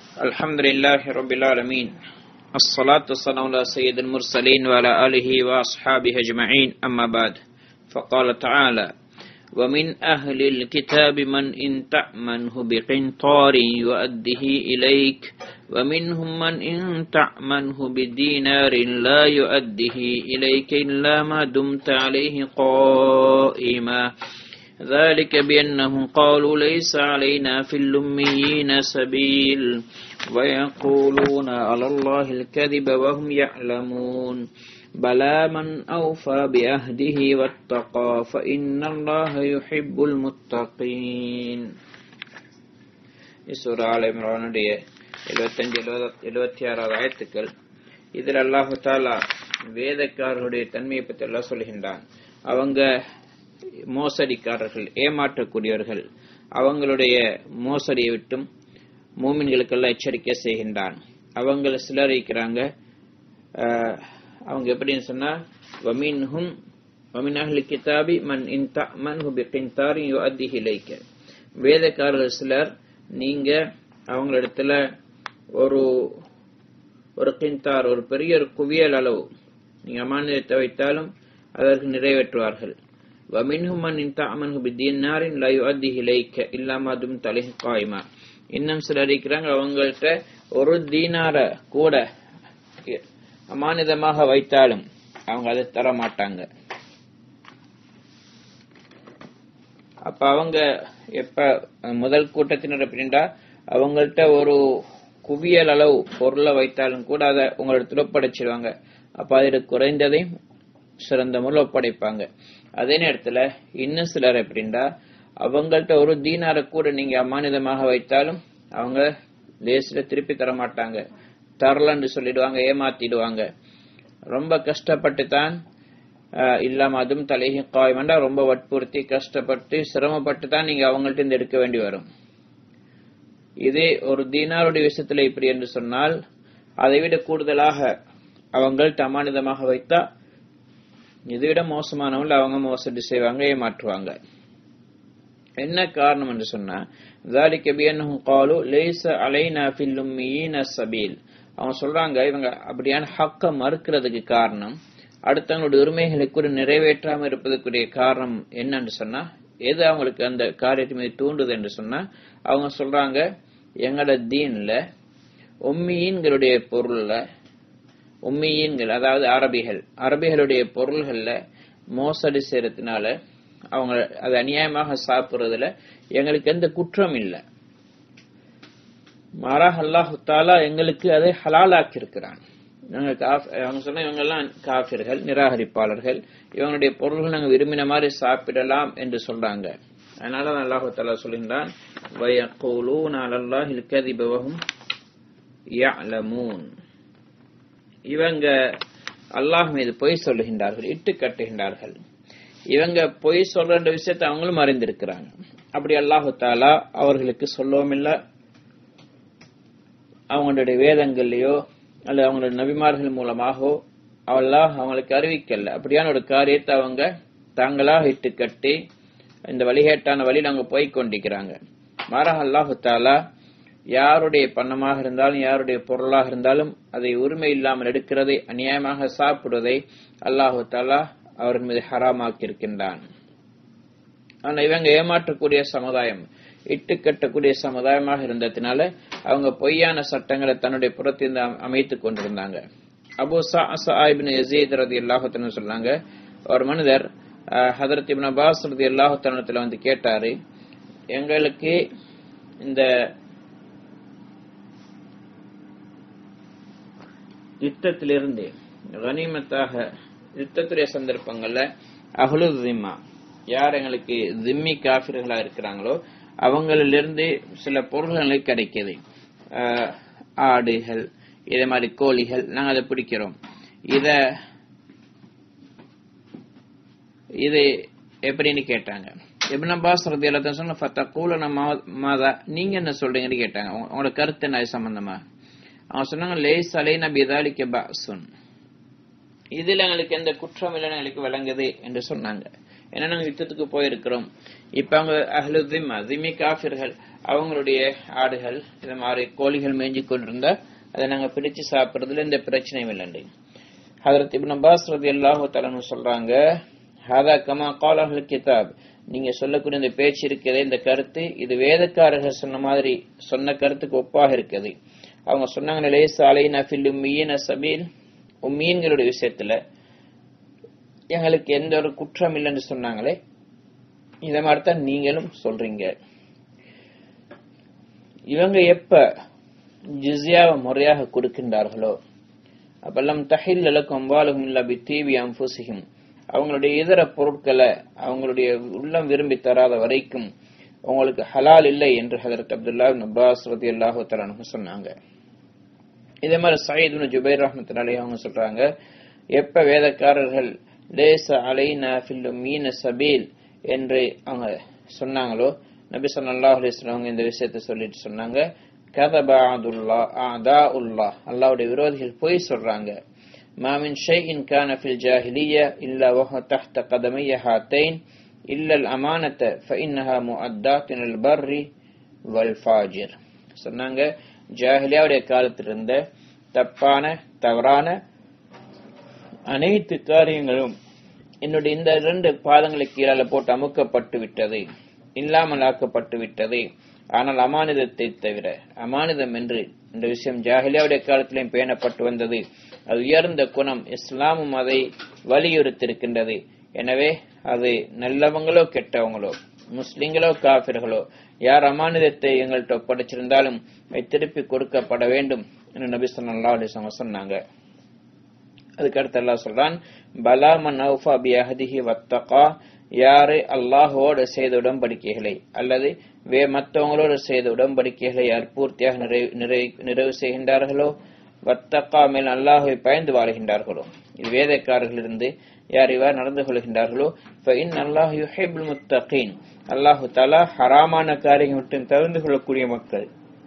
الحمد لله رب العالمين الصلاة والسلام على سيد المرسلين وعلى آله وأصحابه أجمعين أما بعد فقال تعالى ومن أهل الكتاب من إن تأمنه بقنطار يؤده إليك ومنهم من إن تأمنه بدينار لا يؤده إليك إلا ما دمت عليه قائما ذلك بأنهم قالوا ليس علينا في الأميين سبيل ويقولون على الله الكذب وهم يعلمون بلى من أوفى بعهده واتقى فإن الله يحب المتقين சூரா all இம்ரானுடைய எழுபத்தஞ்சு எழுபது எழுபத்தி ஆறாவது ஆயத்துக்கள் இதில் அல்லாஹு தாலா வேதக்காரர்களுடைய தன்மையை பற்றி எல்லாம் சொல்கின்றான் அவங்க மோசடிக்காரர்கள் ஏமாற்றக்கூடியவர்கள் அவங்களுடைய மோசடியை விட்டும் மூமின்களுக்கெல்லாம் எச்சரிக்கை செய்கின்றான் அவங்க சிலர் இருக்கிறாங்க அவங்க எப்படின்னு சொன்னா வமீன்ஹும் வமின் அஹ்லி கிதாபி மன் இன் தஅமன்ஹு பிகின்தாரி யுஅத்திஹி இலைக்க வேதக்காரர்கள் சிலர் நீங்க அவங்களிடத்துல ஒரு ஒரு கிந்தார் ஒரு பெரிய ஒரு குவியல் அளவு நீங்க அமானியத்தை வைத்தாலும் அதற்கு நிறைவேற்றுவார்கள் வமின்ஹும் மன் இன் தஅமன்ஹு பிதீனாரின் லா யுஅத்திஹி இலைக்க இல்லா மா தும்த அலைஹி காயிமா இன்னும் சிலர் இருக்கிறாங்க அவங்கள்ட்ட ஒரு தீனார கூட அமானிதமாக வைத்தாலும் அவங்க அதை தர மாட்டாங்க அப்ப அவங்க எப்ப முதல் கூட்டத்தினர் அப்படின்டா அவங்கள்ட்ட ஒரு குவியல் அளவு பொருளை வைத்தாலும் கூட அதை உங்களிடத்துல ஒப்படைச்சிருவாங்க அப்ப அதில் குறைந்ததையும் சிறந்த முறையில் ஒப்படைப்பாங்க அதே நேரத்துல இன்னும் சிலர் எப்படின்டா அவங்கள்ட்ட ஒரு தீனார கூட நீங்க அமானிதமாக வைத்தாலும் அவங்க லேசில திருப்பி தர மாட்டாங்க தரலன்னு சொல்லிடுவாங்க ஏமாத்திடுவாங்க ரொம்ப கஷ்டப்பட்டு தான் இல்லாம அதுவும் தலைகி காயமண்டா ரொம்ப வற்புறுத்தி கஷ்டப்பட்டு சிரமப்பட்டு தான் நீங்க அவங்கள்ட்ட இருந்து எடுக்க வேண்டி வரும் இதே ஒரு தீனாருடைய விஷயத்துல இப்படி என்று சொன்னால் அதை விட கூடுதலாக அவங்கள்ட்ட அமானிதமாக வைத்தா இதை விட மோசமானவங்க அவங்க மோசடி செய்வாங்க ஏமாற்றுவாங்க என்ன காரணம் என்று சொன்னா ذلك بأنهم قالوا ليس علينا في الأميين السبيل அவங்க சொல்றாங்க இவங்க அப்படியான ஹக்க மறுக்கிறதுக்கு காரணம் அடுத்தவங்களுடைய உரிமைகளை கூட நிறைவேற்றாம இருப்பதற்குரிய காரணம் என்னன்னு சொன்னா எது அவங்களுக்கு அந்த காரியத்தை மீது தூண்டுது என்று சொன்னா அவங்க சொல்றாங்க எங்களோட தீன்ல உம்மியீன்களுடைய பொருள்ல உம்மியீன்கள் அதாவது அரபிகள் அரபிகளுடைய பொருள்கள்ல மோசடி செய்யறதுனால அவங்க அது அநியாயமாக சாப்பிடுறதுல எங்களுக்கு எந்த குற்றம் இல்லை மாறாக அல்லாஹு தாலா எங்களுக்கு அதை ஹலாலாக்கி இருக்கிறான் அவங்க சொன்ன இவங்க எல்லாம் காபிர்கள் நிராகரிப்பாளர்கள் இவங்களுடைய பொருள்கள் நாங்கள் விரும்பின மாதிரி சாப்பிடலாம் என்று சொல்றாங்க அதனால அல்லாஹு தாலா சொல்கின்றான் இவங்க அல்லாஹ் மீது பொய் சொல்லுகின்றார்கள் இட்டு கட்டுகின்றார்கள் இவங்க பொய் சொல்ற விஷயத்தை அவங்களும் அறிந்திருக்கிறாங்க அப்படி அல்லாஹு தாலா அவர்களுக்கு சொல்லவும் இல்லை அவங்களுடைய வேதங்கள்லயோ அல்லது அவங்களுடைய நபிமார்கள் மூலமாகவோ அவெல்லாம் அவங்களுக்கு அறிவிக்கல அப்படியான ஒரு காரியத்தை அவங்க தாங்களாக இட்டு கட்டி இந்த வழிகேட்டான வழியில் அவங்க போய் கொண்டிருக்கிறாங்க மாறாக அல்லாஹு தாலா யாருடைய பண்ணமாக இருந்தாலும் யாருடைய பொருளாக இருந்தாலும் அதை உரிமை இல்லாமல் எடுக்கிறதை அநியாயமாக சாப்பிடுவதை அல்லாஹு தாலா அவர்கள் மீது ஹராமாக்கி இருக்கின்றான் ஆனா இவங்க ஏமாற்றக்கூடிய சமுதாயம் இட்டு கட்டக்கூடிய சமுதாயமாக இருந்ததுனால அவங்க பொய்யான சட்டங்களை தன்னுடைய புறத்திலிருந்து அமைத்துக் கொண்டிருந்தாங்க அபு சாஹிபின் யசீத் ரதி அல்லாஹத்தன் சொன்னாங்க ஒரு மனிதர் ஹதரத் இபின் அபாஸ் ரதி அல்லாஹத்தனத்துல வந்து கேட்டாரு எங்களுக்கு இந்த யுத்தத்திலிருந்து கனிமத்தாக யுத்தத்துடைய சந்தர்ப்பங்கள்ல அஹ்லு திம்மா யார் எங்களுக்கு திம்மி காபிர்களா இருக்கிறாங்களோ அவங்களிலிருந்து சில பொருள்கள் கிடைக்குது ஆடுகள் இதே மாதிரி கோழிகள் நாங்கள் அதை பிடிக்கிறோம் இத இது எப்படின்னு கேட்டாங்க இப்ன அப்பாஸ் ரதி எல்லாத்தையும் சொன்ன ஃபத்தா கூல மாதா நீங்க என்ன சொல்றீங்கன்னு கேட்டாங்க உங்களோட கருத்து என்ன சம்பந்தமா அவங்க சொன்னாங்க லேஸ் அலை நபி தாலிக்க பாசுன் இதுல எங்களுக்கு எந்த குற்றம் இல்லைன்னு எங்களுக்கு விளங்குது என்று சொன்னாங்க ஏன்னா நாங்க யுத்தத்துக்கு போயிருக்கிறோம் இப்ப அவங்க அஹ்லு திம்மா திம்மி காஃபிர்கள் அவங்களுடைய ஆடுகள் இது மாதிரி கோழிகள் மேய்ஞ்சு கொண்டிருந்தா அதை நாங்க பிரிச்சு சாப்பிடுறதுல எந்த பிரச்சனையும் இல்லைண்டு ஹதரத் இப்னு அப்பாஸ் ரலியல்லாஹு தஆலா சொல்றாங்க ஹதா கமா கால அஹ்லுல் கிதாப் நீங்க சொல்லக்கூடிய இந்த பேச்சு இருக்கிறதே இந்த கருத்து இது வேதக்காரர்கள் சொன்ன மாதிரி சொன்ன கருத்துக்கு ஒப்பாக இருக்குது அவங்க சொன்னாங்க லேஸ் அலைனா ஃபில் உம்மியீன சபீல் உம்மீன்களுடைய விஷயத்துல எங்களுக்கு எந்த ஒரு குற்றம் இல்லைன்னு சொன்னாங்களே இத மாதிரி தான் நீங்களும் சொல்றீங்க இவங்க எப்ப ஜிஸ்யாவை முறையாக கொடுக்கின்றார்களோ அப்பெல்லாம் தஹில் லக்கும் அம்பாலுகும் இல்ல பித்தீவி அம்புசிகும் அவங்களுடைய இதர பொருட்களை அவங்களுடைய உள்ளம் விரும்பி தராத வரைக்கும் உங்களுக்கு ஹலால் இல்லை என்று ஹதரத் அப்துல்லா அப்பாஸ் ரதி அல்லாஹு தலானு சொன்னாங்க இதே மாதிரி சயீத் பின் ஜுபைர் ரஹமத்து அலி அவங்க சொல்றாங்க எப்ப வேதக்காரர்கள் லேச அலைனா ஃபில்லு மீன சபீல் என்று அவங்க சொன்னாங்களோ நபி ஸல்லல்லாஹு அலைஹி வஸல்லம் அவங்க இந்த விஷயத்தை சொல்லிட்டு சொன்னாங்க கதப அதுல்லா ஆதா உல்லா அல்லாஹ்வுடைய விரோதிகள் போய் சொல்றாங்க ما من شيء كان في الجاهلية إلا وهو تحت قدمي هاتين إلا الأمانة فإنها مؤدات إلى البر والفاجر சொன்னாங்க ஜாஹிலியாவுடைய காலத்தில் இருந்த தப்பான தவறான அனைத்து காரியங்களும் என்னுடைய இந்த இரண்டு பாதங்களுக்கு கீழால போட்டு அமுக்கப்பட்டு விட்டது இல்லாமல் ஆக்கப்பட்டு விட்டது ஆனால் அமானிதத்தை தவிர அமானிதம் என்று இந்த விஷயம் ஜாஹிலியாவுடைய காலத்திலும் பேணப்பட்டு வந்தது அது உயர்ந்த குணம் இஸ்லாமும் அதை வலியுறுத்திருக்கின்றது எனவே அது நல்லவங்களோ கெட்டவங்களோ முஸ்லிம்களோ காபிர்களோ யார் அமானிதத்தை எங்கள்கிட்ட ஒப்படைச்சிருந்தாலும் அதை திருப்பி கொடுக்கப்பட வேண்டும் என்று நபி ஸல்லல்லாஹு அலைஹி வஸல்லம் சொன்னாங்க அதுக்கு அடுத்து அல்லாஹ் சொல்றான் பலா மன் அவுஃபா பி அஹதிஹி வத்தகா யாரு அல்லாஹோடு செய்த உடன்படிக்கைகளை அல்லது வே மற்றவங்களோடு செய்த உடன்படிக்கைகளை யார் பூர்த்தியாக நிறைவு நிறைவு- நிறைவு செய்கின்றார்களோ வத்தக்கா மேல் அல்லாஹை பயந்து வாழ்கின்றார்களோ இது வேதக்காரர்களிருந்து யார் இவ்வாறு நடந்து கொள்கின்றார்களோ இன் அல்லாஹ் யுஹிபுல் முத்தகீன் அல்லாஹு தலா ஹராமான காரியங்கள் மட்டும் தவிர்ந்து கொள்ளக்கூடிய மக்கள்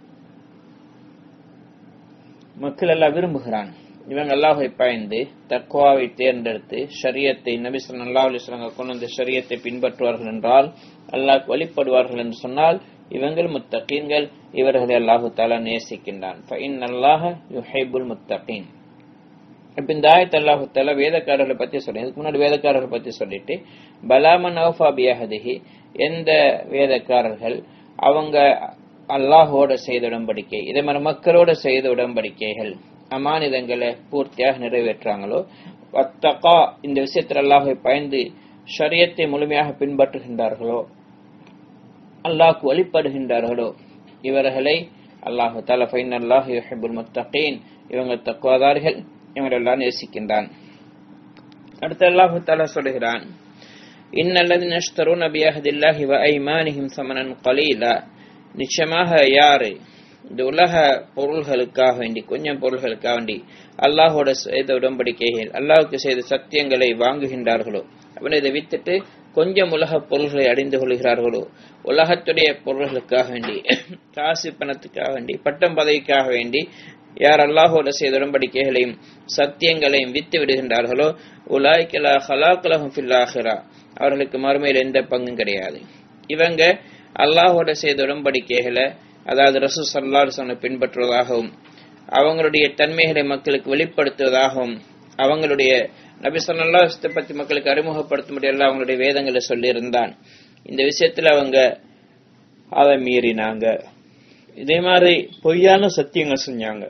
மக்கள் எல்லாம் விரும்புகிறான் இவங்க அல்லாஹை பயந்து தக்குவாவை தேர்ந்தெடுத்து ஷரியத்தை நபி ஸல்லல்லாஹு அலைஹி வஸல்லம் கொண்டு வந்த ஷரியத்தை பின்பற்றுவார்கள் என்றால் அல்லாஹ் வழிபடுவார்கள் என்று சொன்னால் இவங்கள் முத்தகீன்கள் இவர்களை அல்லாஹு தாலா நேசிக்கின்றான் ஃபஇன் அல்லாஹ யுஹிப்புல் முத்தகீன் இப்ப இந்த ஆயத் அல்லாஹு தாலா வேதக்காரர்களை பத்தி சொல்லி இதுக்கு முன்னாடி வேதக்காரர்களை பத்தி சொல்லிட்டு பலாமன் அவுஃபா பியஹதிஹி எந்த வேதக்காரர்கள் அவங்க அல்லாஹோட செய்த உடன்படிக்கை இதே மாதிரி மக்களோட செய்த உடன்படிக்கைகள் அமானிதங்களை பூர்த்தியாக நிறைவேற்றாங்களோ வத்தகா இந்த விஷயத்தில் அல்லாஹை பயந்து ஷரியத்தை முழுமையாக பின்பற்றுகின்றார்களோ அல்லாஹ்க்கு வழிபடுகின்றார்களோ இவர்களை அல்லாஹு தாலா ஃபைன் அல்லாஹ் யுஹிப்புல் முத்தகீன் இவங்க தக்குவாதார்கள் இவங்களெல்லாம் நேசிக்கின்றான் அடுத்து அல்லாஹு தாலா சொல்லுகிறான் இன்னல்லது நஷ்தரூன பியஹதில்லாஹி வ ஐமானிஹிம் சமனன் கலீலா நிச்சயமாக யாரு இந்த உலக பொருள்களுக்காக வேண்டி கொஞ்சம் பொருள்களுக்காக வேண்டி அல்லாஹோட செய்த உடன்படிக்கைகள் அல்லாஹ்வுக்கு செய்த சத்தியங்களை வாங்குகின்றார்களோ அவனை இதை வித்துட்டு கொஞ்சம் உலக பொருள்களை அடைந்து கொள்கிறார்களோ உலகத்துடைய பொருள்களுக்காக வேண்டி காசு பணத்துக்காக வேண்டி பட்டம் பதவிக்காக வேண்டி யார் அல்லாஹோட செய்த உடன்படிக்கைகளையும் சத்தியங்களையும் வித்து விடுகின்றார்களோ உலாய்க்கலா ஹலாக்கலஹும் ஃபில் ஆஹிரா அவர்களுக்கு மறுமையில் எந்த பங்கும் கிடையாது இவங்க அல்லாஹோட செய்த உடன்படிக்கைகளை அதாவது ரசூ சல்லாஹ் சொன்ன பின்பற்றுவதாகவும் அவங்களுடைய தன்மைகளை மக்களுக்கு வெளிப்படுத்துவதாகவும் அவங்களுடைய நபி சொல்லாஹத்தை பத்தி மக்களுக்கு அறிமுகப்படுத்த எல்லாம் அவங்களுடைய வேதங்களை சொல்லியிருந்தான் இந்த விஷயத்துல அவங்க அதை மீறினாங்க இதே மாதிரி பொய்யான சத்தியங்கள் செஞ்சாங்க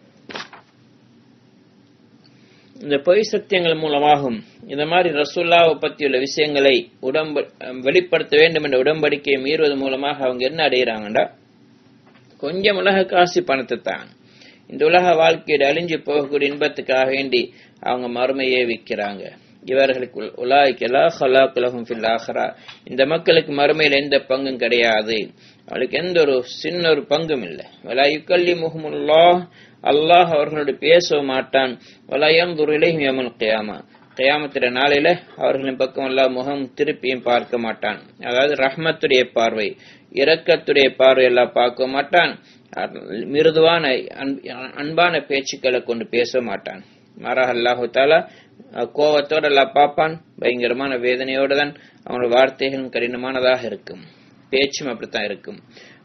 இந்த பொய் சத்தியங்கள் மூலமாகும் இந்த மாதிரி ரசூல்லாவை பற்றியுள்ள விஷயங்களை உடம்பு வெளிப்படுத்த வேண்டும் என்ற உடன்படிக்கையை மீறுவது மூலமாக அவங்க என்ன அடைகிறாங்கடா கொஞ்சம் உலக காசு பணத்தை தான் இந்த உலக வாழ்க்கையோட அழிஞ்சு போகக்கூடிய இன்பத்துக்காக வேண்டி அவங்க மறுமையே விற்கிறாங்க இவர்களுக்கு உலாய்க்கலா ஹலாக்குலகும் ஃபில் ஆஹரா இந்த மக்களுக்கு மறுமையில் எந்த பங்கும் கிடையாது அவளுக்கு எந்த ஒரு சின்ன ஒரு பங்கும் இல்லை வலா யுக்கல்லி முகமுல்லா அல்லாஹ் அவர்களோடு பேச மாட்டான் வலயம் துரிலையும் யமுல் கியாமா கயாமத்திர நாளில அவர்களின் பக்கம் எல்லாம் முகம் திருப்பியும் பார்க்க மாட்டான் அதாவது ரஹ்மத்துடைய பார்வை இரக்கத்துடைய பார்வை எல்லாம் பார்க்க மாட்டான் மிருதுவான அன்பான பேச்சுக்களை கொண்டு பேச மாட்டான் மாறாக அல்லாஹு தாலா கோவத்தோட எல்லாம் பார்ப்பான் பயங்கரமான வேதனையோட தான் அவனோட வார்த்தைகளும் கடினமானதாக இருக்கும் பேச்சும் அப்படித்தான் இருக்கும்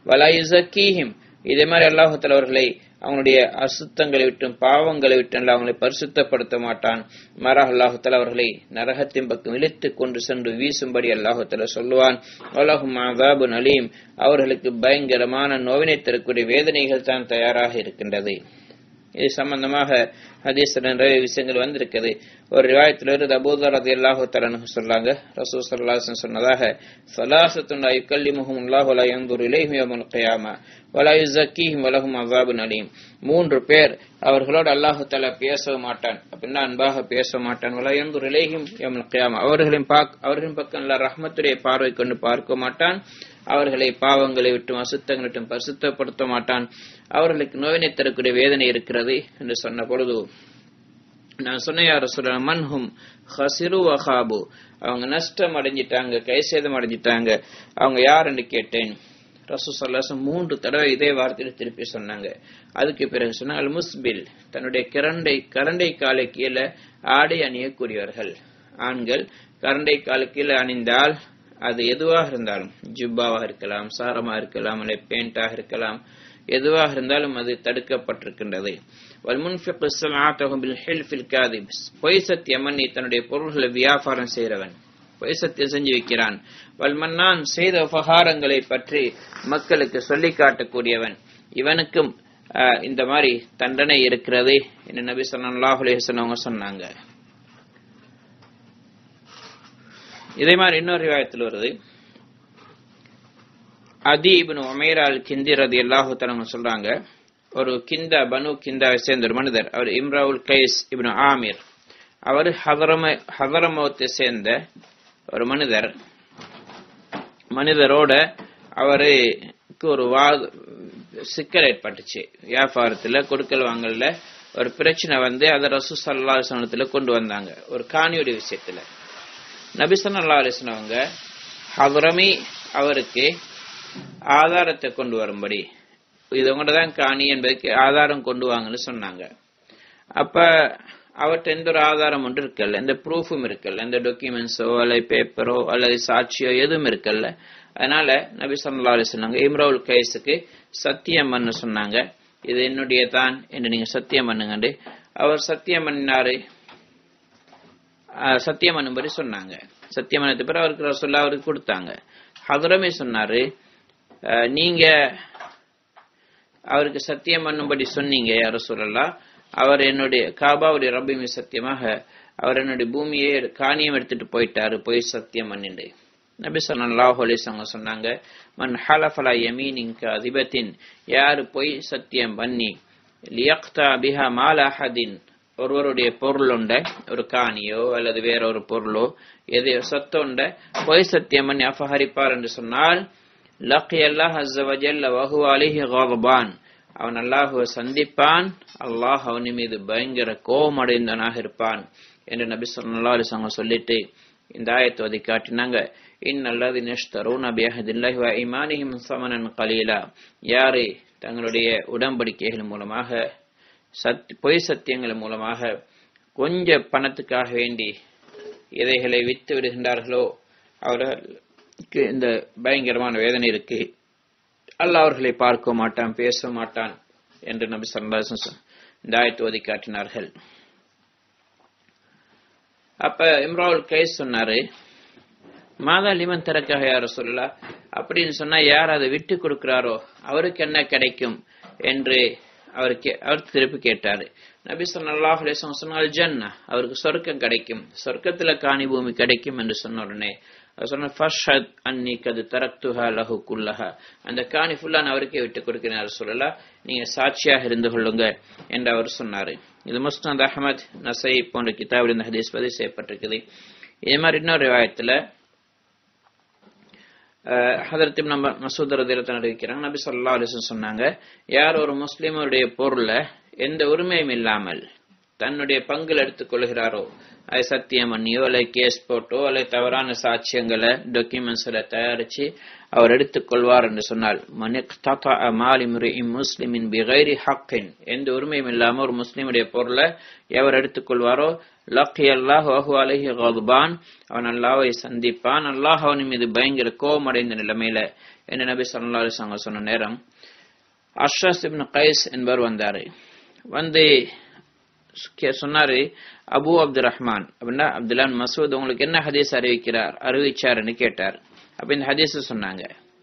வலா யுசக்கீஹிம் இதே மாதிரி அல்லாஹுத்தல அவர்களை அவங்களுடைய அசுத்தங்களை விட்டும் பாவங்களை விட்டும் அவங்களை பரிசுத்தப்படுத்த மாட்டான் மாறாக அல்லாஹுத்தல அவர்களை நரகத்தின் பக்கம் இழுத்து கொண்டு சென்று வீசும்படி அல்லாஹுத்தல சொல்லுவான் அல்லாஹும் அதாபு நலீம் அவர்களுக்கு பயங்கரமான நோவினை தரக்கூடிய வேதனைகள் தான் தயாராக இருக்கின்றது இது சம்பந்தமாக ஹதீஸ் நிறைய விஷயங்கள் வந்திருக்குது ஒரு ரிவாயத்தில் இருந்து அபூதர் ரதி அல்லாஹு தலனு சொல்லாங்க ரசூ சல்லாசன் சொன்னதாக சலாசத்துன் ஐக்கல்லிமுகும் அல்லாஹு லா யந்துர் இலைஹிம் யௌமல் கியாமா வலா யுஸக்கீஹிம் வலஹும் அஸாபுன் அலீம் மூன்று பேர் அவர்களோடு அல்லாஹு தஆலா பேச மாட்டான் அப்படின்னா அன்பாக பேச மாட்டான் வலா யந்துர் இலைஹிம் யௌமல் கியாமா அவர்களின் பாக் அவர்களின் பக்கம் அல்லாஹ் ரஹ்மத்துடைய பார்வை கொண்டு பார்க்க மாட்டான் அவர்களை பாவங்களை விட்டும் அசுத்தங்களை விட்டும் பரிசுத்தப்படுத்த மாட்டான் அவர்களுக்கு நோயினை தரக்கூடிய வேதனை இருக்கிறது என்று சொன்ன பொழுது நான் சொன்ன யார சொல்ற மன்ஹும் ஹசிரு வஹாபு அவங்க நஷ்டம் அடைஞ்சிட்டாங்க கைசேதம் அடைஞ்சிட்டாங்க அவங்க யாருன்னு கேட்டேன் ரசூ சல்லாசம் மூன்று தடவை இதே வார்த்தையில் திருப்பி சொன்னாங்க அதுக்கு பிறகு சொன்ன அல் முஸ்பில் தன்னுடைய கரண்டை கரண்டை காலை கீழே ஆடை அணியக்கூடியவர்கள் ஆண்கள் கரண்டை காலை கீழே அணிந்தால் அது எதுவாக இருந்தாலும் ஜிப்பாவாக இருக்கலாம் சாரமா இருக்கலாம் அல்ல பேண்டாக இருக்கலாம் எதுவாக இருந்தாலும் அது தடுக்கப்பட்டிருக்கின்றது பொய் சத்தியமன் தன்னுடைய பொருள்களை வியாபாரம் செய்கிறவன் பொய் சத்தியம் செஞ்சு வைக்கிறான் வல்மன்னான் செய்த உபகாரங்களை பற்றி மக்களுக்கு சொல்லி காட்டக்கூடியவன் இவனுக்கும் இந்த மாதிரி தண்டனை இருக்கிறது என்று நபி சொல்லாஹ் அவங்க சொன்னாங்க இதே மாதிரி இன்னொரு விவாயத்தில் வருது அதி இபின் உமேர் அல் கிந்தி ரதி அல்லாஹு தலங்க சொல்றாங்க ஒரு கிந்தா பனு கிந்தாவை சேர்ந்த ஒரு மனிதர் அவர் இம்ராவுல் கைஸ் இபின் ஆமீர் அவர் ஹதரம ஹதரமோத்தை சேர்ந்த ஒரு மனிதர் மனிதரோட அவருக்கு ஒரு வா சிக்கல் ஏற்பட்டுச்சு வியாபாரத்துல கொடுக்கல் வாங்கல ஒரு பிரச்சனை வந்து அதை ரசூ சல்லா சனத்துல கொண்டு வந்தாங்க ஒரு காணியுடைய விஷயத்துல நபிசல்லா அலிஸ்னவங்க ஹவரமி அவருக்கு ஆதாரத்தை கொண்டு வரும்படி இது தான் காணி என்பதற்கு ஆதாரம் கொண்டு வாங்கன்னு சொன்னாங்க அப்ப அவர்கிட்ட எந்த ஒரு ஆதாரம் ஒன்று இருக்கல்ல எந்த ப்ரூஃபும் இருக்கல்ல எந்த டாக்குமெண்ட்ஸோ அல்லது பேப்பரோ அல்லது சாட்சியோ எதுவும் இருக்கல்ல அதனால நபி சொல்லா அலி சொன்னாங்க இம்ராவுல் கைஸுக்கு சத்தியம் பண்ண சொன்னாங்க இது என்னுடைய தான் என்று நீங்க சத்தியம் பண்ணுங்கண்டு அவர் சத்தியம் பண்ணினாரு சத்தியம் பண்ணும்படி சொன்னாங்க சத்தியம் பண்ணது பிறகு அவருக்கு ரசோல்லா அவருக்கு கொடுத்தாங்க ஹதரமே சொன்னாரு நீங்க அவருக்கு சத்தியம் பண்ணும்படி சொன்னீங்க யார சொல்லலாம் அவர் என்னுடைய காபாவுடைய ரப்பிமி சத்தியமாக அவர் என்னுடைய பூமியை காணியம் எடுத்துட்டு போயிட்டாரு போய் சத்தியம் பண்ணிண்டு நபி சொல்லாஹ் அலிசவங்க சொன்னாங்க மன் ஹலஃபலா யமீனிங்க அதிபத்தின் யாரு போய் சத்தியம் பண்ணி லியக்தா பிஹா மாலாஹதின் ஒருவருடைய பொருள் உண்ட ஒரு காணியோ அல்லது வேற ஒரு பொருளோ எதையோ சொத்தொண்ட பொய் சத்தியம் பண்ணி அபகரிப்பார் என்று சொன்னால் லக்கி அல்லாஹ் அஸ்ஸவஜல்ல வஹு அலிஹி காதபான் அவன் அல்லாஹுவை சந்திப்பான் அல்லாஹ் அவனி மீது பயங்கர கோபமடைந்தவனாக இருப்பான் என்று நபி சொல்லா அலிசவங்க சொல்லிட்டு இந்த ஆயத்தை அதை காட்டினாங்க இன் அல்லது நெஷ்தரும் நபி அஹதில்லாஹி வ இமானிஹிம் சமனன் கலீலா யாரு தங்களுடைய உடன்படிக்கைகள் மூலமாக சத் பொய் சத்தியங்கள் மூலமாக கொஞ்ச பணத்துக்காக வேண்டி இதைகளை வித்து விடுகின்றார்களோ அவர்களுக்கு இந்த பயங்கரமான வேதனை இருக்கு அல்லாஹ் அவர்களை பார்க்க மாட்டான் பேச மாட்டான் என்று நபி சல்லாசன் இந்த ஆயத்து ஓதி காட்டினார்கள் அப்ப இம்ராவுல் கைஸ் சொன்னாரு மாதா லிமன் திறக்காக யார சொல்லலாம் அப்படின்னு சொன்னா யார் அதை விட்டு கொடுக்கிறாரோ அவருக்கு என்ன கிடைக்கும் என்று அவருக்கு அவர் திருப்பி கேட்டாரு நபி சொல்லாஹ் சொன்னால் ஜன்னா அவருக்கு சொர்க்கம் கிடைக்கும் சொர்க்கத்துல காணி பூமி கிடைக்கும் என்று சொன்ன உடனே அவர் சொன்ன ஃபர்ஷத் அன்னிக்கு அது தரக்துஹா லஹு குல்லஹா அந்த காணி ஃபுல்லா நான் அவருக்கே விட்டு கொடுக்கிறேன் சொல்லலாம் நீங்க சாட்சியாக இருந்து கொள்ளுங்க என்று அவர் சொன்னாரு இது முஸ்னத் அஹமத் நசை போன்ற கிதாபில் இந்த ஹதீஸ் பதிவு செய்யப்பட்டிருக்குது இதே மாதிரி இன்னொரு விவாயத்துல ஹதரத் நம்ம மசூத் ரதிரத்தன் அறிவிக்கிறாங்க நபி சொல்லா அலிசன் சொன்னாங்க யார் ஒரு முஸ்லீமுடைய பொருளை எந்த உரிமையும் இல்லாமல் தன்னுடைய பங்கில் எடுத்துக் கொள்கிறாரோ அது சத்தியம் பண்ணியோ அல்லது கேஸ் போட்டோ அல்லது தவறான சாட்சியங்களை டாக்குமெண்ட்ஸ்ல தயாரிச்சு அவர் எடுத்துக்கொள்வார் என்று சொன்னால் முஸ்லிமின் பிகைரி ஹக்கின் எந்த உரிமையும் இல்லாம ஒரு முஸ்லிமுடைய பொருளை எவர் எடுத்துக்கொள்வாரோ லக்கி அல்லாஹ் வஹு அலஹி கதுபான் அவன் அல்லாவை சந்திப்பான் அல்லாஹ் அவன் மீது பயங்கர கோபமடைந்த நிலைமையில என்ன நபி சொல்லா அலிசாங்க சொன்ன நேரம் அஷ்ரஸ் இப்னு கைஸ் என்பவர் வந்தாரு வந்து சொன்னாரு அபு அப்துல் ரஹ்மான் அப்படின்னா அப்துல்லான் மசூத் உங்களுக்கு என்ன ஹதீஸ் அறிவிக்கிறார் அறிவிச்சாருன்னு கேட்டார் அப்ப இந்த ஹதீஸ் சொன்னாங்க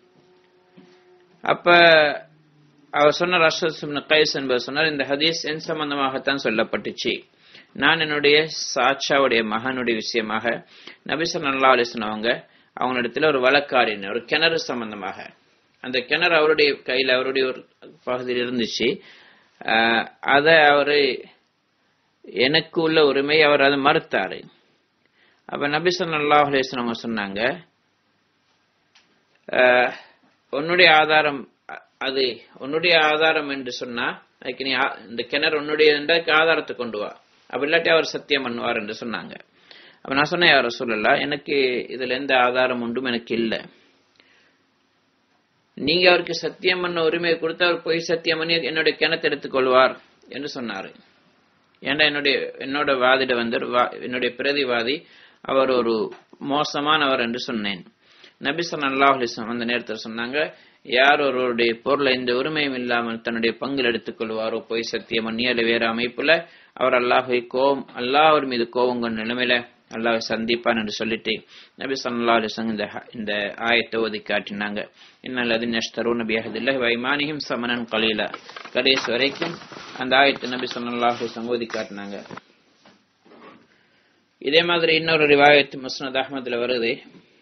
அப்ப அவர் சொன்னார் அஷ்ரஸ் இப்னு கைஸ் என்பவர் சொன்னார் இந்த ஹதீஸ் என் சம்பந்தமாகத்தான் சொல்லப்பட்டுச்சு நான் என்னுடைய சாட்சாவுடைய மகனுடைய விஷயமாக நபிசன் அல்லா அலிஸ்லாம் அவங்க அவங்களிடத்துல ஒரு வழக்காடின ஒரு கிணறு சம்பந்தமாக அந்த கிணறு அவருடைய கையில் அவருடைய ஒரு பகுதியில் இருந்துச்சு அதை அவரு எனக்கு உள்ள உரிமை அவர் அதை மறுத்தாரு அப்ப நபிசன் அல்லாஹ் அலிஸ்லாம் சொன்னாங்க உன்னுடைய ஆதாரம் அது உன்னுடைய ஆதாரம் என்று சொன்னா அதுக்கு நீ இந்த கிணறு உன்னுடைய ஆதாரத்தை கொண்டு வா அப்படி இல்லாட்டி அவர் சத்தியம் பண்ணுவார் என்று சொன்னாங்க அப்ப நான் சொன்னேன் யார சொல்லல எனக்கு இதுல எந்த ஆதாரம் ஒன்றும் எனக்கு இல்லை நீங்க அவருக்கு சத்தியம் பண்ண உரிமையை கொடுத்து அவர் போய் சத்தியம் பண்ணி என்னுடைய கிணத்தை எடுத்துக்கொள்வார் என்று சொன்னாரு ஏன்டா என்னுடைய என்னோட வாதிட வந்து என்னுடைய பிரதிவாதி அவர் ஒரு மோசமானவர் என்று சொன்னேன் நபி சொல்லாஹ் அந்த நேரத்தில் சொன்னாங்க யார் ஒருவருடைய பொருளை இந்த உரிமையும் இல்லாமல் தன்னுடைய பங்கில் எடுத்துக் கொள்வாரோ போய் சத்தியம் பண்ணி அல்ல வேற அமைப்புல அவர் அல்லாஹை கோபம் அல்லாஹ் அவர் மீது கோபம் கொண்ட நிலைமையில அல்லாஹ் சந்திப்பான் என்று சொல்லிட்டு நபி சொல்லா அலிசங் இந்த இந்த ஆயத்தை ஓதி காட்டினாங்க இன்னும் அது நஷ்தரோ நபி அஹதில்ல வைமானியும் சமனன் கலீல கடைசி வரைக்கும் அந்த ஆயத்தை நபி சொல்லா அலிசங் ஓதி காட்டினாங்க இதே மாதிரி இன்னொரு ரிவாயத்து முஸ்னத் அஹமதுல வருது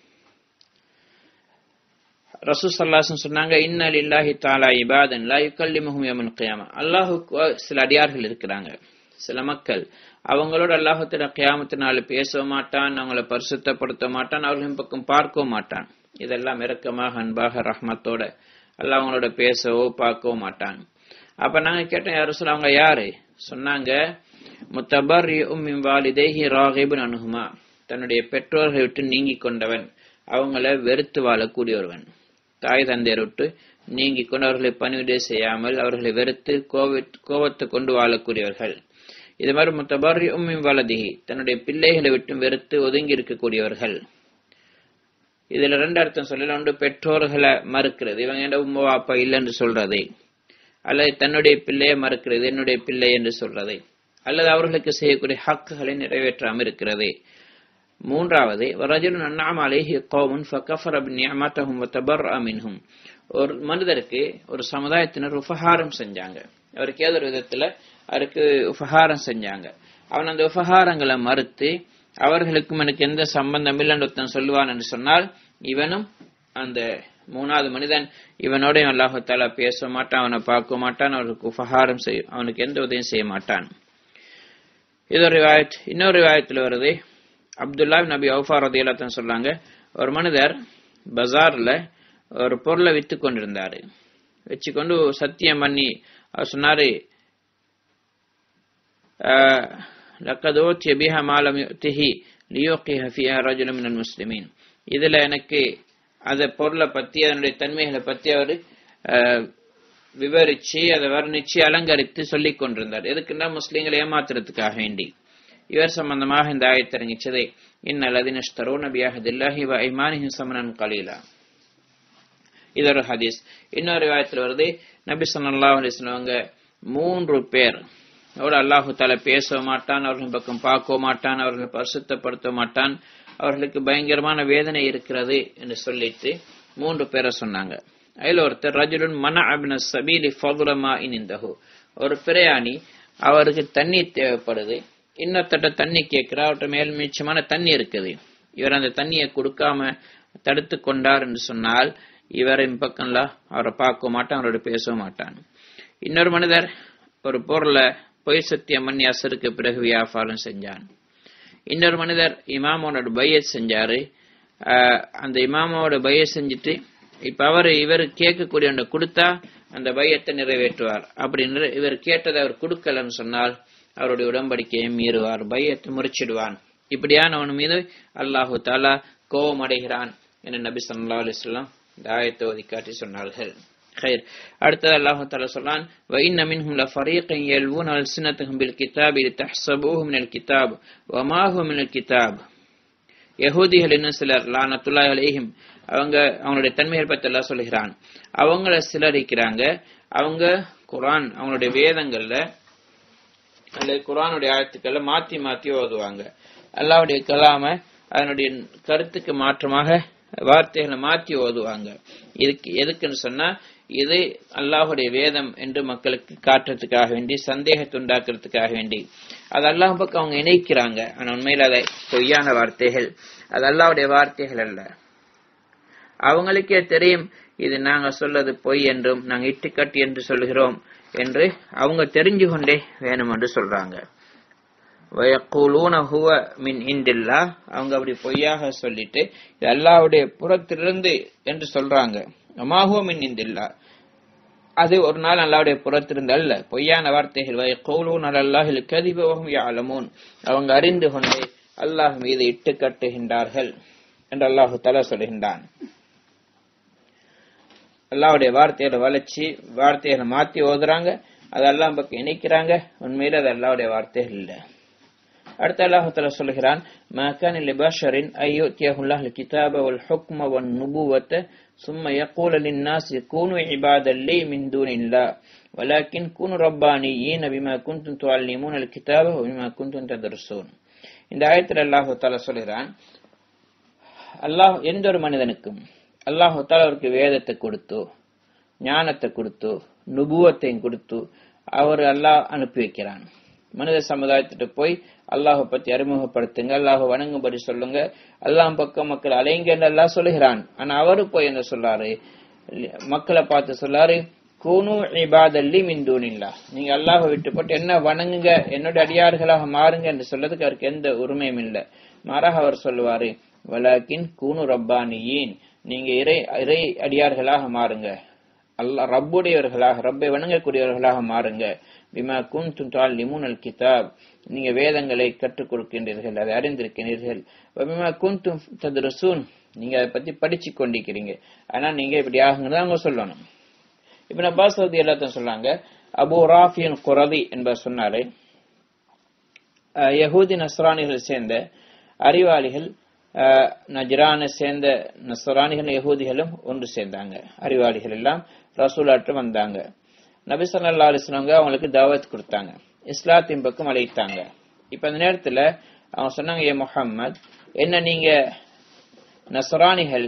ரசூ சல்லாசன் சொன்னாங்க இன்னல் இல்லாஹி தாலா இபாதன் லா யுக்கல்லிமுஹும் யமன் கியாமா அல்லாஹுக்கு சில அடியார்கள் இருக்கிறாங்க சில மக்கள் அவங்களோட அல்லாஹத்திட கியாமத்தினால பேச மாட்டான் அவங்கள பரிசுத்தப்படுத்த மாட்டான் அவர்களின் பக்கம் பார்க்கவும் மாட்டான் இதெல்லாம் இறக்கமாக அன்பாக ரஹ்மத்தோட அல்லாஹ் அவங்களோட பேசவோ பார்க்கவோ மாட்டான் அப்ப நாங்க கேட்டோம் யாரும் சொல்ல அவங்க யாரு சொன்னாங்க முத்தபர் உம்மின் வாலிதேஹி ராகிபுன் அனுகுமா தன்னுடைய பெற்றோர்களை விட்டு நீங்கி கொண்டவன் அவங்கள வெறுத்து வாழக்கூடியவன் தாய் தந்தையர் விட்டு நீங்கி கொண்டு அவர்களை பணிவிடை செய்யாமல் அவர்களை வெறுத்து கோபத்தை கொண்டு வாழக்கூடியவர்கள் இது மாதிரி முத்தபாரி உம்மி வலதிகி தன்னுடைய பிள்ளைகளை விட்டு வெறுத்து ஒதுங்கி இருக்கக்கூடியவர்கள் இதுல ரெண்டு அர்த்தம் சொல்லல ஒன்று பெற்றோர்களை மறுக்கிறது இவங்க என்ன உம்மா அப்பா இல்லைன்னு சொல்றது அல்லது தன்னுடைய பிள்ளையை மறுக்கிறது என்னுடைய பிள்ளை என்று சொல்றது அல்லது அவர்களுக்கு செய்யக்கூடிய ஹக்குகளை நிறைவேற்றாமல் இருக்கிறது மூன்றாவது ரஜுலுன் அன்னாம் அலேஹி கோமுன் ஃபகஃபர் அப் நியமத்தஹும் வத்தபர் அமின்ஹும் ஒரு மனிதருக்கு ஒரு சமுதாயத்தினர் உபகாரம் செஞ்சாங்க அவருக்கு ஏதோ ஒரு விதத்துல அவருக்கு உபகாரம் செஞ்சாங்க அவன் அந்த உபகாரங்களை மறுத்து அவர்களுக்கும் எனக்கு எந்த சம்பந்தம் இல்லைன்னு ஒருத்தன் சொல்லுவான் என்று சொன்னால் இவனும் அந்த மூணாவது மனிதன் இவனோட அல்லாஹால பேச மாட்டான் அவனை பார்க்க மாட்டான் அவருக்கு உபகாரம் செய்ய அவனுக்கு எந்த உதவியும் செய்ய மாட்டான் இது ஒரு ரிவாயத் இன்னொரு ரிவாயத்தில் வருது அப்துல்லா நபி அவுஃபா ரதியலாத்தன் சொல்றாங்க ஒரு மனிதர் பஜார்ல ஒரு பொருளை வித்து கொண்டிருந்தாரு வச்சுக்கொண்டு சத்தியம் பண்ணி அவர் சொன்னாரு லக்கதோத்திய பிஹா மாலம் யுத்திஹி லியோக்கிஹ ஃபியா ரஜுலம் மினல் முஸ்லிமீன் இதுல எனக்கு அந்த பொருளை பத்தி அதனுடைய தன்மைகளை பத்தி அவர் விவரிச்சு அதை வர்ணிச்சு அலங்கரித்து சொல்லிக் கொண்டிருந்தார் எதுக்குன்னா முஸ்லீம்களை ஏமாத்துறதுக்காக வேண்டி இவர் சம்பந்தமாக இந்த ஆயத்திறங்கிச்சதை இன்னல்லது நஷ்தரோ நபியாஹதில்லாஹி வ ஐமானிஹி சமனன் கலீலா இது ஒரு ஹதீஸ் இன்னொரு வாயத்தில் வருது நபி சொல்லாஹ் அலிஸ்லவங்க மூன்று பேர் அவரோட அல்லாஹு தால பேச மாட்டான் அவர்கள் பக்கம் பார்க்க மாட்டான் அவர்களை பரிசுத்தப்படுத்த மாட்டான் அவர்களுக்கு பயங்கரமான வேதனை இருக்கிறது என்று சொல்லிட்டு மூன்று பேரை சொன்னாங்க அதில் ஒருத்தர் ரஜுலுன் மன அபின சபீலி ஃபதுரமா இனிந்தஹு ஒரு பிரயாணி அவருக்கு தண்ணீர் தேவைப்படுது இன்னொருத்தட்ட தண்ணி கேட்கிறா அவர்கிட்ட மேல் மிச்சமான தண்ணி இருக்குது இவர் அந்த தண்ணியை கொடுக்காம தடுத்து கொண்டார் என்று சொன்னால் இவரின் பக்கம்ல அவரை பார்க்க மாட்டான் அவரோட பேச மாட்டான் இன்னொரு மனிதர் ஒரு பொருளை பொய் சத்தியம் பண்ணி அசருக்கு பிறகு வியாபாரம் செஞ்சான் இன்னொரு மனிதர் இமாமோட பையத் செஞ்சாரு அந்த இமாமோட பையத் செஞ்சுட்டு இப்ப அவர் இவர் கேட்கக்கூடிய ஒன்றை கொடுத்தா அந்த பையத்தை நிறைவேற்றுவார் அப்படின்னு இவர் கேட்டதை அவர் கொடுக்கலன்னு சொன்னால் அவருடைய உடன்படிக்கையை மீறுவார் பையத்தை முறிச்சிடுவான் இப்படியானவன் மீது அல்லாஹு தாலா கோபம் அடைகிறான் என்று நபி சல்லா அலிஸ்லாம் இந்த ஆயத்தை ஓதி காட்டி சொன்னார்கள் خير அடுத்தது அல்லாஹு தாலா சொல்றான் وَإِنَّ مِنْهُمْ لَفَرِيقًا يَلْوُونَ أَلْسِنَتَهُم بِالْكِتَابِ لِتَحْسَبُوهُ مِنَ الْكِتَابِ وَمَا هُوَ مِنَ الْكِتَابِ யஹூதிகள் என்ன சிலர் லானத்துல்லாஹி அலைஹிம் அவங்க அவங்களுடைய தன்மைகள் பற்றி எல்லாம் சொல்லுகிறான் அவங்கள சிலர் இருக்கிறாங்க அவங்க குரான் அவங்களுடைய வேதங்கள்ல அல்லது குரானுடைய ஆயத்துக்களை மாத்தி மாத்தி ஓதுவாங்க அல்லாவுடைய கலாம அதனுடைய கருத்துக்கு மாற்றமாக வார்த்தைகளை மாற்றி ஓதுவாங்க இதுக்கு எதுக்குன்னு சொன்னா இது அல்லாஹுடைய வேதம் என்று மக்களுக்கு காட்டுறதுக்காக வேண்டி சந்தேகத்தை உண்டாக்குறதுக்காக வேண்டி அது அல்லாஹ் பக்கம் அவங்க இணைக்கிறாங்க ஆனா உண்மையில அதை பொய்யான வார்த்தைகள் அது அல்லாஹுடைய வார்த்தைகள் அல்ல அவங்களுக்கே தெரியும் இது நாங்க சொல்றது பொய் என்றும் நாங்க இட்டுக்கட்டு என்று சொல்கிறோம் என்று அவங்க தெரிஞ்சு கொண்டே வேணும் என்று சொல்றாங்க வயக்கூலூன ஹுவ மின் இண்டில்லா அவங்க அப்படி பொய்யாக சொல்லிட்டு இது அல்லாவுடைய புறத்திலிருந்து என்று சொல்றாங்க அமாஹுவ மின் இண்டில்லா அது ஒரு நாள் அல்லாவுடைய புறத்திலிருந்து அல்ல பொய்யான வார்த்தைகள் வயக்கூலூன் அல்லாஹில் கதிபவகம் யாலமூன் அவங்க அறிந்து கொண்டே அல்லாஹ் மீது இட்டு கட்டுகின்றார்கள் என்று அல்லாஹு தலா சொல்கின்றான் அல்லாவுடைய வார்த்தையோட வளர்ச்சி வார்த்தைகளை மாத்தி ஓதுறாங்க அதெல்லாம் பக்கம் இணைக்கிறாங்க உண்மையில அது அல்லாவுடைய வார்த்தைகள் இல்லை அடுத்த அல்லாஹால சொல்கிறான் மக்கான் லிபாஷரின் ஐயோத்தியஹுல்லாஹ் கிதாப வல் ஹுக்ம வன் நுபுவத்த ثم يقول للناس كونوا عبادا لي من دون الله ولكن كونوا ربانيين بما كنتم تعلمون الكتاب وبما كنتم تدرسون இந்த ஆயத்தில் அல்லாஹு தாலா சொல்கிறான் அல்லாஹ் எந்த ஒரு மனிதனுக்கும் அல்லாஹு தாலா அவருக்கு வேதத்தை கொடுத்து ஞானத்தை கொடுத்து நுபுவத்தையும் கொடுத்து அவர் அல்லாஹ் அனுப்பி வைக்கிறான் மனித சமுதாயத்திட்ட போய் அல்லாஹை பத்தி அறிமுகப்படுத்துங்க அல்லாஹ் வணங்கும்படி சொல்லுங்க அல்லாஹ் பக்கம் மக்கள் அலைங்க என்று அல்லாஹ் சொல்லுகிறான் ஆனா அவரு போய் என்ன சொல்லாரு மக்களை பார்த்து சொல்லாரு கூனு இபாதல்லி மிந்தூனில்லா நீங்க அல்லாஹ் விட்டுப்பட்டு என்ன வணங்குங்க என்னுடைய அடியார்களாக மாறுங்க என்று சொல்றதுக்கு அவருக்கு எந்த உரிமையும் இல்லை மாறாக அவர் சொல்லுவாரு வலாக்கின் கூனு ரப்பானியின் நீங்க இறை இறை அடியார்களாக மாறுங்க அல்லா ரப்புடையவர்களாக ரப்பை வணங்கக்கூடியவர்களாக மாறுங்க பிமா குந்தும் தால் லிமுனல் கிதாப் நீங்க வேதங்களை கற்றுக் கொடுக்கின்றீர்கள் அதை அறிந்திருக்கிறீர்கள் பிமா குந்தும் ததுரசூன் நீங்க அதை பத்தி படிச்சு கொண்டிருக்கிறீங்க ஆனா நீங்க இப்படி ஆகுங்கிறத அவங்க சொல்லணும் இப்ப அப்பாஸ் சவுதி எல்லாத்தையும் சொன்னாங்க அபு ராஃபியன் குரதி என்பவர் சொன்னாரு யகூதி நஸ்ரானிகள் சேர்ந்த அறிவாளிகள் நஜ்ரானை சேர்ந்த நஸ்ரானிகள் யகூதிகளும் ஒன்று சேர்ந்தாங்க அறிவாளிகள் எல்லாம் ரசூலாட்டு வந்தாங்க நபி சொல்லா அலிஸ்லவங்க அவங்களுக்கு தாவத் கொடுத்தாங்க இஸ்லாத்தின் பக்கம் அழைத்தாங்க இப்ப அந்த நேரத்துல அவங்க சொன்னாங்க ஏ முகம்மது என்ன நீங்க நசரானிகள்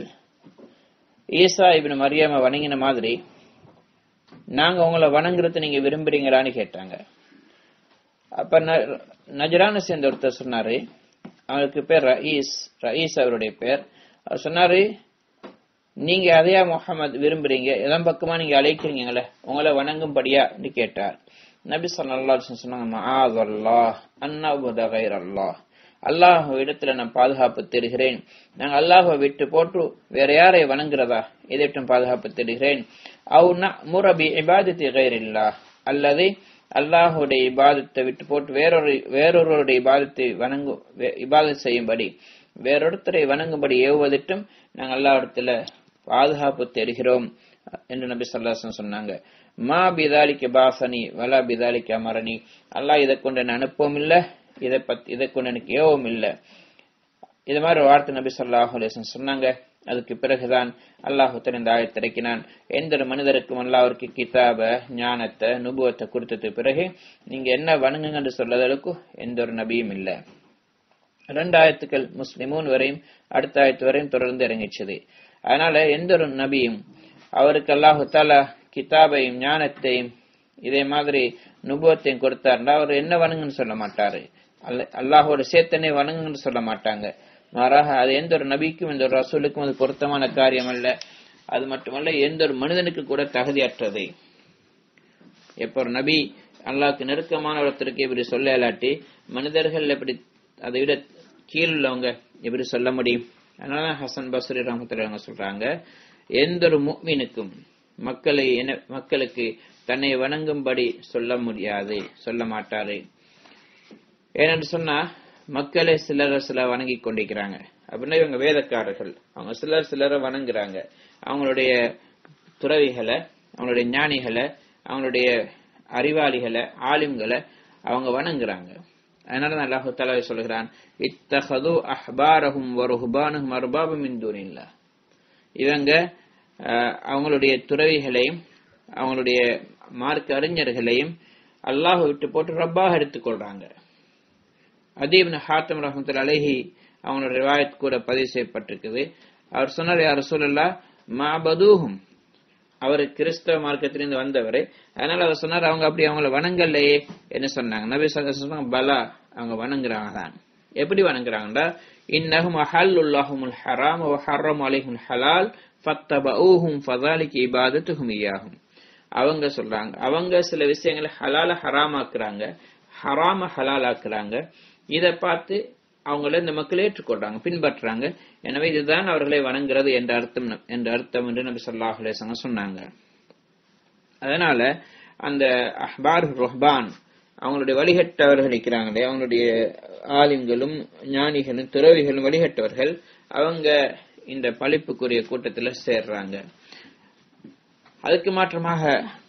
ஈசா இபின் மரியாம வணங்கின மாதிரி நாங்க உங்களை வணங்குறது நீங்க விரும்புறீங்களான்னு கேட்டாங்க அப்ப நஜரான சேர்ந்த ஒருத்தர் சொன்னாரு அவருக்கு பேர் ரயீஸ் ரயீஸ் அவருடைய பேர் அவர் சொன்னாரு நீங்க அதையா முகமது விரும்புறீங்க எதன் பக்கமா நீங்க அழைக்கிறீங்களே உங்களை வணங்கும்படியா கேட்டார் நபி சொல்லா சொன்னாங்க அல்லாஹ் அண்ணாபுதகைர் அல்லாஹ் அல்லாஹ் இடத்துல நான் பாதுகாப்பு தருகிறேன் நாங்கள் அல்லாஹை விட்டு போட்டு வேற யாரை வணங்குறதா எதிர்ட்டும் பாதுகாப்பு தருகிறேன் அவு முரபி இபாதத்தி கைர் இல்லா அல்லது அல்லாஹுடைய இபாதத்தை விட்டு போட்டு வேறொரு வேறொருவருடைய இபாதத்தை வணங்கு இபாதத் செய்யும்படி வேறொருத்தரை வணங்கும்படி ஏவுவதிட்டும் நாங்கள் அல்லா இடத்துல பாதுகாப்பு தருகிறோம் என்று நபி சொல்லாசன் சொன்னாங்க மா பிதாலிக்கு பாசனி வலா பிதாலிக்கு அமரணி அல்லாஹ் இதை கொண்டு என்ன அனுப்பவும் இல்லை இதை பத்தி இதை கொண்டு எனக்கு ஏவும் இல்லை இது மாதிரி ஒரு வார்த்தை நபி சொல்லாஹு அலேசன் சொன்னாங்க அதுக்கு பிறகுதான் அல்லாஹு இந்த ஆயத்தை இறக்கினான் எந்த ஒரு மனிதருக்கும் அல்லாஹருக்கு கிதாப ஞானத்தை நுபுவத்தை கொடுத்தது பிறகு நீங்க என்ன வணங்குங்கன்னு சொல்லதற்கு எந்த ஒரு நபியும் இல்லை ரெண்டு ஆயத்துக்கள் முஸ்லிமூன் வரையும் அடுத்த ஆயத்து வரையும் தொடர்ந்து இறங்கிச்சது அதனால எந்த ஒரு நபியும் அவருக்கு அல்லாஹு தாலா கிதாபையும் ஞானத்தையும் இதே மாதிரி நுபுவத்தையும் கொடுத்தாருன்னா அவர் என்ன வணங்குன்னு சொல்ல மாட்டாரு அல்லாஹோட சேத்தனை வணங்குன்னு சொல்ல மாட்டாங்க மாறாக அது எந்த ஒரு நபிக்கும் எந்த ஒரு ரசூலுக்கும் அது பொருத்தமான காரியம் அல்ல அது மட்டுமல்ல எந்த ஒரு மனிதனுக்கு கூட தகுதியற்றது எப்ப ஒரு நபி அல்லாஹ்க்கு நெருக்கமான ஒருத்தருக்கு இப்படி சொல்ல இல்லாட்டி மனிதர்கள் எப்படி அதை விட கீழுள்ளவங்க எப்படி சொல்ல முடியும் அதனால ஹசன் பஸ்ரி ரஹமத்துல சொல்றாங்க எந்த ஒரு முக்மீனுக்கும் மக்களை மக்களுக்கு தன்னை வணங்கும்படி சொல்ல முடியாது சொல்ல மாட்டாரு ஏனென்று சொன்னா மக்களே சிலர் சில வணங்கி கொண்டிருக்கிறாங்க அப்படின்னா இவங்க வேதக்காரர்கள் அவங்க சிலர் சிலரை வணங்குறாங்க அவங்களுடைய துறவிகளை அவங்களுடைய ஞானிகளை அவங்களுடைய அறிவாளிகளை ஆலிம்களை அவங்க வணங்குறாங்க அதனால தான் அல்லாஹு தாலா சொல்கிறான் இத்தஹது அஹ்பாரஹும் வருஹுபானும் அர்பாபு மின் தூனில்லா இவங்க அஹ், அவங்களுடைய துறவிகளையும் அவங்களுடைய மார்க்க அறிஞர்களையும் அல்லாஹ் விட்டு போட்டு ரப்பாக எடுத்துக்கொள்றாங்க அதீப்னு ஹாத்தம் ரஹமத்துல் அலைஹி அவங்களோட ரிவாயத் கூட பதிவு செய்யப்பட்டிருக்குது அவர் சொன்னார் யார் சொல்லலா மாபதூஹும் அவர் கிறிஸ்தவ மார்க்கத்திலிருந்து வந்தவர் அதனால அவர் சொன்னார் அவங்க அப்படி அவங்கள வணங்கலையே என்ன சொன்னாங்க நபி ஸல்லல்லாஹு அலைஹி வஸல்லம் பலா அவங்க வணங்குறாங்க தான் எப்படி வணங்குறாங்கடா இன்னஹும் அஹல்லுல்லாஹுமுல் ஹராம் வ ஹர்ரம் அலைஹுல் ஹலால் ஃபத்தபஊஹும் ஃபதாலிக இபாதத்துஹும் இய்யாஹும் அவங்க சொல்றாங்க அவங்க சில விஷயங்களை ஹலால ஹராமாக்குறாங்க ஹராம ஹலாலாக்குறாங்க இத பார்த்து அவங்கள இந்த மக்கள் ஏற்றுக்கொள்றாங்க பின்பற்றுறாங்க எனவே இதுதான் அவர்களை வணங்குறது என்ற அர்த்தம் என்ற அர்த்தம் என்று நபி ஸல்லல்லாஹு அலைஹி வஸல்லம் சொன்னாங்க அதனால அந்த அஹ்பார் ருஹ்பான் அவங்களுடைய வழிகட்டவர்கள் இருக்கிறாங்களே அவங்களுடைய ஆலிம்களும் ஞானிகளும் துறவிகளும் வழிகட்டவர்கள் அவங்க இந்த பழிப்புக்குரிய கூட்டத்துல சேர்றாங்க அதுக்கு மாற்றமாக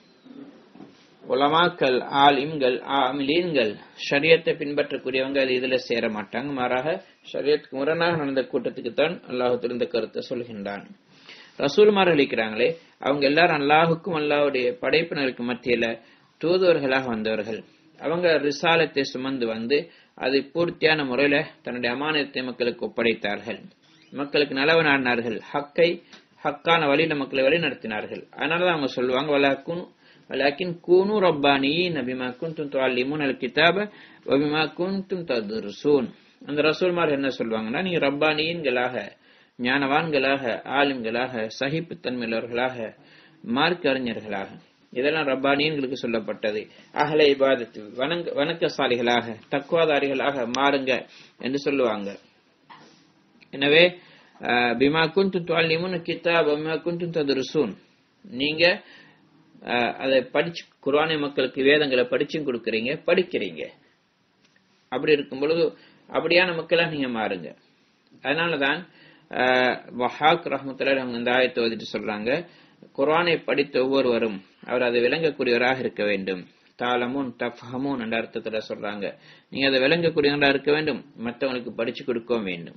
உலமாக்கள் ஆலிம்கள் ஆமிலீன்கள் ஷரியத்தை பின்பற்றக்கூடியவங்க அது இதுல சேர மாட்டாங்க மாறாக ஷரியத்துக்கு முரணாக நடந்த கூட்டத்துக்கு தான் அல்லாஹு இந்த கருத்தை சொல்கின்றான் ரசூல்மார்கள் இருக்கிறாங்களே அவங்க எல்லாரும் அல்லாஹுக்கும் அல்லாஹுடைய படைப்பினருக்கு மத்தியில தூதுவர்களாக வந்தவர்கள் அவங்க ரிசாலத்தை சுமந்து வந்து அதை பூர்த்தியான முறையில தன்னுடைய அமானத்தை மக்களுக்கு ஒப்படைத்தார்கள் மக்களுக்கு நலவு நாடினார்கள் ஹக்கை ஹக்கான வழியில மக்களை வழி நடத்தினார்கள் அதனாலதான் அவங்க சொல்லுவாங்க வலாக்கும் ولكن كونوا ربانيين بما كنتم تعلمون الكتاب وبما كنتم تدرسون அந்த ரசூல்மார் என்ன சொல்லுவாங்கன்னா நீங்க ரப்பானியன்களாக ஞானவான்களாக ஆலிம்களாக சகிப்புத்தன்மையுள்ளவர்களாக மார்க்க அறிஞர்களாக இதெல்லாம் ரப்பானியன்களுக்கு சொல்லப்பட்டது அகல இபாதத்து வணங்க வணக்கசாலிகளாக தக்குவாதாரிகளாக மாறுங்க என்று சொல்லுவாங்க எனவே அஹ், பிமா குந்தும் துவாலிமுன் கிதாப் பிமா குந்தும் ததுருசூன் நீங்க அஹ், அதை படிச்சு குர்ஆனை மக்களுக்கு வேதங்களை படிச்சும் கொடுக்கறீங்க படிக்கிறீங்க அப்படி இருக்கும் பொழுது அப்படியான மக்களா நீங்க மாறுங்க அதனாலதான் அஹ், வஹாக் ரஹமத்துல்லாஹி அவங்க இந்த ஆயத்தை ஓதிட்டு சொல்றாங்க குர்ஆனை படித்த ஒவ்வொருவரும் அவர் அதை விளங்கக்கூடியவராக இருக்க வேண்டும் தாளமுன் தஃஹமூன் என்ற அர்த்தத்துல சொல்றாங்க நீங்க அதை விளங்கக்கூடியவராக இருக்க வேண்டும் மற்றவங்களுக்கு படிச்சு கொடுக்கவும் வேண்டும்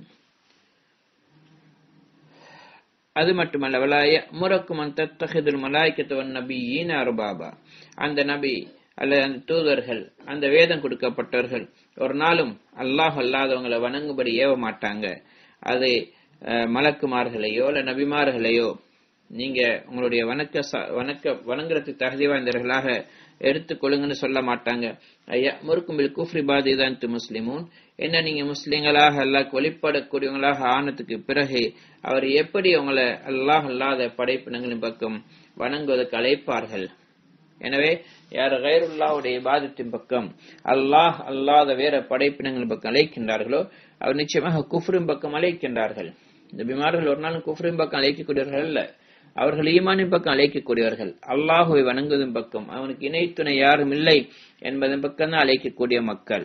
அது மட்டுமல்ல வலாய முறக்கும் அந்த தத்தகிதுல் மலாய்க்கத்துவன் நபியின் அருபாபா அந்த நபி அல்லது அந்த தூதர்கள் அந்த வேதம் கொடுக்கப்பட்டவர்கள் ஒரு நாளும் அல்லாஹ் அல்லாதவங்களை வணங்கும்படி ஏவ மாட்டாங்க அது அஹ், மலக்குமார்களையோ இல்ல நபிமார்களையோ நீங்க உங்களுடைய வணக்க ச- வணக்க வணங்குறதுக்கு தகுதி வாய்ந்தவர்களாக எடுத்துக்கொள்ளுங்கன்னு சொல்ல மாட்டாங்க ஐயா முறுக்கும் பில் குஃப்ரி பாதிதான் முஸ்லிமூன் என்ன நீங்க முஸ்லிம்களாக அல்லாஹ் வழிபடக்கூடியவங்களாக ஆனதுக்கு பிறகு அவர் எப்படி உங்களை அல்லாஹ் அல்லாத படைப்பினங்களின் பக்கம் வணங்குவதற்கு அழைப்பார்கள் எனவே யார் கைருல்லாவுடைய இபாதத்தின் பக்கம் அல்லாஹ் அல்லாத வேற படைப்பினங்களின் பக்கம் அழைக்கின்றார்களோ அவர் நிச்சயமாக குஃப்ரின் பக்கம் அழைக்கின்றார்கள் இந்த பிமார்கள் ஒரு நாளும் குஃப்ரின் பக்கம் அழைக்கக்கூடியவர்கள் அல்ல அவர்கள் ஈமானின் பக்கம் அழைக்கக்கூடியவர்கள் அல்லாஹுவை வணங்குவதன் பக்கம் அவனுக்கு இணை துணை யாரும் இல்லை என்பதன் பக்கம் தான் அழைக்கக்கூடிய மக்கள்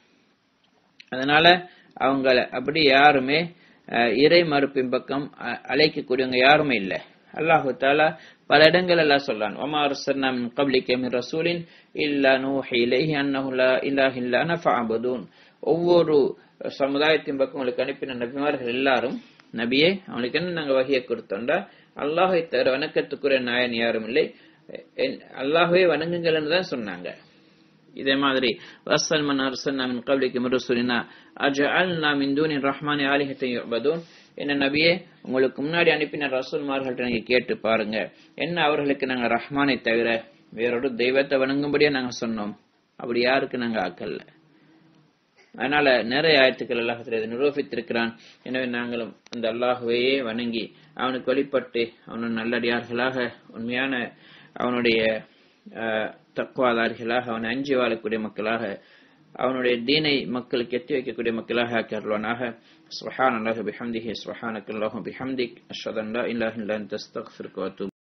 அதனால அவங்கள அப்படி யாருமே அஹ், இறை மறுப்பின் பக்கம் அ- அழைக்கக்கூடியவங்க யாருமே இல்லை அல்லாஹு தாலா பல இடங்கள் எல்லாம் சொல்றான் ஒமா அர்சல்னா மின் கப்லிக மின் ரசூலின் இல்லா நூஹி இலைஹி அன்னஹு லா இலாஹ இல்லா அன ஃபஅபுதூன் ஒவ்வொரு சமுதாயத்தின் பக்கம் உங்களுக்கு அனுப்பின நபிமார்கள் எல்லாரும் நபியே அவனுக்கு என்ன நாங்க வகையை கொடுத்தோம்டா அல்லாஹை தவிர வணக்கத்துக்குரிய நாயன் யாரும் இல்லை என்- அல்லாஹ்வை வணங்குங்கள்னு தான் சொன்னாங்க இதே மாதிரி வசல் மன் அர்சல்னா மின் கப்லிக மின் ரசூலினா அஜஅல்னா மின் தூனி ரஹ்மானி ஆலிஹத்தை யுபதூன் என்ன நபியே உங்களுக்கு முன்னாடி அனுப்பின ரசூல்மார்கள்ட்ட நீங்க கேட்டு பாருங்க என்ன அவர்களுக்கு நாங்க ரஹ்மானை தவிர வேறொரு தெய்வத்தை வணங்கும்படியா நாங்க சொன்னோம் அப்படி யாருக்கு நாங்க ஆக்கல்ல அதனால நிறைய ஆயத்துக்கள் அல்லாஹத்தில் இதை நிரூபித்திருக்கிறான் எனவே நாங்களும் அந்த அல்லாஹுவையே வணங்கி அவனுக்கு வழிபட்டு அவனுடைய நல்லடியார்களாக உண்மையான அவனுடைய அஹ், தக்குவாதாரிகளாக அவனை அஞ்சி வாழக்கூடிய மக்களாக அவனுடைய தீனை மக்களுக்கு எத்தி வைக்கக்கூடிய மக்களாக ஆக்கியருள்வானாக சுஹான் அல்லாஹ் பிஹம்திஹி சுஹானக் அல்லாஹு பிஹம்திக் அஷ்ஹது அன் லா இலாஹ இல்லா அன்த அஸ்தக்ஃபிருக்க வ அத்தூபு